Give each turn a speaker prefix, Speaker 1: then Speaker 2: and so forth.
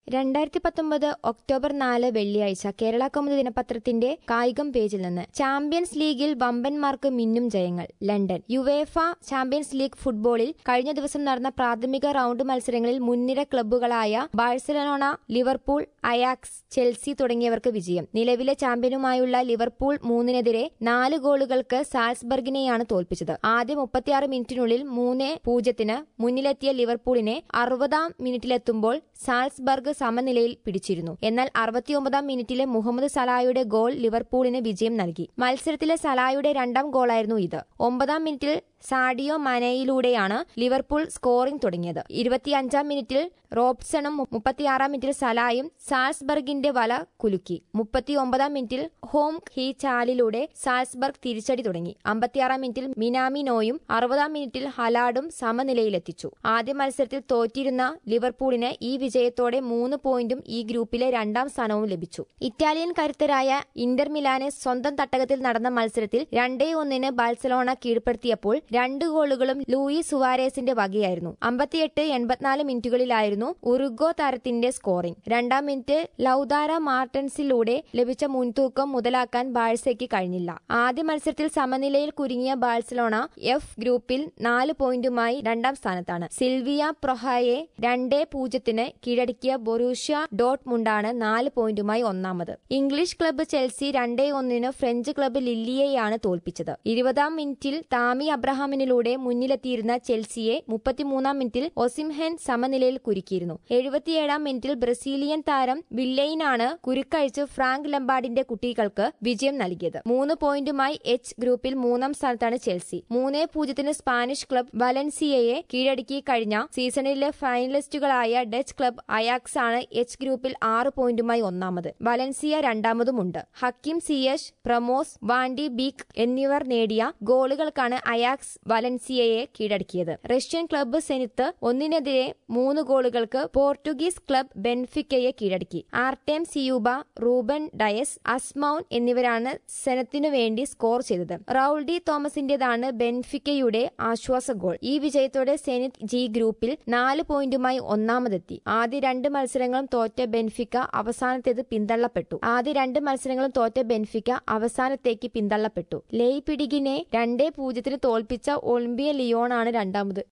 Speaker 1: രണ്ടായിരത്തി പത്തൊമ്പത് ഒക്ടോബർ നാല് വെള്ളിയാഴ്ച കേരള കൗമുദി ദിനപത്രത്തിന്റെ കായികം പേജിൽ നിന്ന് ചാമ്പ്യൻസ് ലീഗിൽ വമ്പന്മാർക്ക് മിന്നും ജയങ്ങൾ ലണ്ടൻ യുവേഫ ചാമ്പ്യൻസ് ലീഗ് ഫുട്ബോളിൽ കഴിഞ്ഞ ദിവസം നടന്ന പ്രാഥമിക റൌണ്ട് മത്സരങ്ങളിൽ മുൻനിര ക്ലബ്ബുകളായ ബാഴ്സലോണ ലിവർപൂൾ അയാക്സ് ചെൽസി തുടങ്ങിയവർക്ക് വിജയം നിലവിലെ ചാമ്പ്യനുമായുള്ള ലിവർപൂൾ മൂന്നിനെതിരെ നാല് ഗോളുകൾക്ക് സാൽസ്ബർഗിനെയാണ് തോൽപ്പിച്ചത് ആദ്യ മുപ്പത്തിയാറ് മിനിറ്റിനുള്ളിൽ മൂന്ന് പൂജ്യത്തിന് മുന്നിലെത്തിയ ലിവർപൂളിനെ അറുപതാം മിനിറ്റിലെത്തുമ്പോൾ സാൽസ്ബർഗ് സമനിലയിൽ പിടിച്ചിരുന്നു എന്നാൽ അറുപത്തിയൊമ്പതാം മിനിറ്റിലെ മുഹമ്മദ് സലായുടെ ഗോൾ ലിവർപൂളിന് വിജയം നൽകി മത്സരത്തിലെ സലായുടെ രണ്ടാം ഗോളായിരുന്നു ഇത് ഒമ്പതാം മിനിറ്റിൽ സാഡിയോ മനയിലൂടെയാണ് ലിവർപൂൾ സ്കോറിംഗ് തുടങ്ങിയത് ഇരുപത്തിയഞ്ചാം മിനിറ്റിൽ റോബ്സണും മുപ്പത്തിയാറാം മിനിറ്റിൽ സലായും സാൽസ്ബർഗിന്റെ വല കുലുക്കി മുപ്പത്തിയൊമ്പതാം മിനിറ്റിൽ ഹോം ഹീ ചാലിലൂടെ സാൽസ്ബർഗ് തിരിച്ചടി തുടങ്ങി അമ്പത്തിയാറാം മിനിറ്റിൽ മിനാമിനോയും അറുപതാം മിനിറ്റിൽ ഹലാഡും സമനിലയിലെത്തിച്ചു ആദ്യ മത്സരത്തിൽ തോറ്റിരുന്ന ലിവർപൂളിന് ഈ വിജയത്തോടെ മൂന്ന് പോയിന്റും ഈ ഗ്രൂപ്പിലെ രണ്ടാം സ്ഥാനവും ലഭിച്ചു ഇറ്റാലിയൻ കരുത്തരായ ഇന്റർ മിലാനെ സ്വന്തം തട്ടകത്തിൽ നടന്ന മത്സരത്തിൽ രണ്ടേ ഒന്നിന് ബാഴ്സലോണ കീഴ്പ്പെടുത്തിയപ്പോൾ രണ്ട് ഗോളുകളും ലൂയി സുവാരേസിന്റെ വകയായിരുന്നു അമ്പത്തിയെട്ട് എൺപത്തിനാല് മിനിറ്റുകളിലായിരുന്നു ഉറുഗോ താരത്തിന്റെ സ്കോറിംഗ് രണ്ടാം മിനിറ്റ് ലൌദാര മാർട്ടൻസിലൂടെ ലഭിച്ച മുൻതൂക്കം മുതലാക്കാൻ ബാഴ്സയ്ക്ക് കഴിഞ്ഞില്ല ആദ്യ മത്സരത്തിൽ സമനിലയിൽ കുരുങ്ങിയ ബാഴ്സലോണ എഫ് ഗ്രൂപ്പിൽ നാല് പോയിന്റുമായി രണ്ടാം സ്ഥാനത്താണ് സിൽവിയ പ്രൊഹായെ രണ്ടേ പൂജ്യത്തിന് കീഴടക്കിയ ബൊറൂഷ്യ ഡോട്ട് മുണ്ടാണ് നാല് പോയിന്റുമായി ഒന്നാമത് ഇംഗ്ലീഷ് ക്ലബ്ബ് ചെൽസി രണ്ടേ ഒന്നിന് ഫ്രഞ്ച് ക്ലബ്ബ് ലില്ലിയെയാണ് തോൽപ്പിച്ചത് ഇരുപതാം മിനിറ്റിൽ താമി അബ്രഹാമിനിലൂടെ മുന്നിലെത്തിയിരുന്ന ചെൽസിയെ മുപ്പത്തിമൂന്നാം മിനിറ്റിൽ ഒസിംഹെൻ സമനിലയിൽ കുരുക്കിയിരുന്നു എഴുപത്തിയേഴാം മിനിറ്റിൽ ബ്രസീലിയൻ താരം വില്ലയിനാണ് കുരുക്കഴിച്ച് ഫ്രാങ്ക് ലംബാർഡിന്റെ കുട്ടികൾക്ക് വിജയം നൽകിയത് മൂന്ന് പോയിന്റുമായി എച്ച് ഗ്രൂപ്പിൽ മൂന്നാം സ്ഥാനത്താണ് ചെൽസി മൂന്നേ പൂജ്യത്തിന് സ്പാനിഷ് ക്ലബ് വലൻസിയയെ കീഴടക്കി കഴിഞ്ഞ സീസണിലെ ഫൈനലിസ്റ്റുകളായ ഡച്ച് ക്ലബ് അയാക്സ് ആണ് എച്ച് ഗ്രൂപ്പിൽ ആറ് പോയിന്റുമായി ഒന്നാമത് വലൻസിയ രണ്ടാമതുമുണ്ട് Hakim Ziyech Promes van de Beek എന്നിവർ നേടിയ ഗോളുകൾക്കാണ് അയാക്സ് വലൻസിയയെ കീഴടക്കിയത് റഷ്യൻ ക്ലബ്ബ് സെനിത്ത് ഒന്നിനെതിരെ മൂന്ന് ഗോളുകൾക്ക് പോർട്ടുഗീസ് ക്ലബ് ബെൻഫിക്കയെ കീഴടക്കി ആർട്ടേം സിയൂബ റൂബൻ ഡയസ് അസ്മൌൻ എന്നിവരാണ് സെനത്തിനു വേണ്ടി സ്കോർ ചെയ്തത് റൌൾ ഡി തോമസിന്റേതാണ് ബെൻഫിക്കയുടെ ആശ്വാസ ഗോൾ ഈ വിജയത്തോടെ സെനിത്ത് ജി ഗ്രൂപ്പിൽ നാല് പോയിന്റുമായി ഒന്നാമതെത്തി ആദ്യ രണ്ട് മത്സരങ്ങളും തോറ്റ ബെൻഫിക്ക അവസാനത്തേത് പിന്തള്ളപ്പെട്ടു ആദ്യ രണ്ട് മത്സരങ്ങളും തോറ്റ ബെൻഫിക്ക അവസാനത്തേക്ക് പിന്തള്ളപ്പെട്ടു ലെയ് പിടികിനെ രണ്ടേ പൂജ്യത്തിന് തോൽപ്പിച്ച ഒളിമ്പിയ ലിയോണാണ് രണ്ടാമത്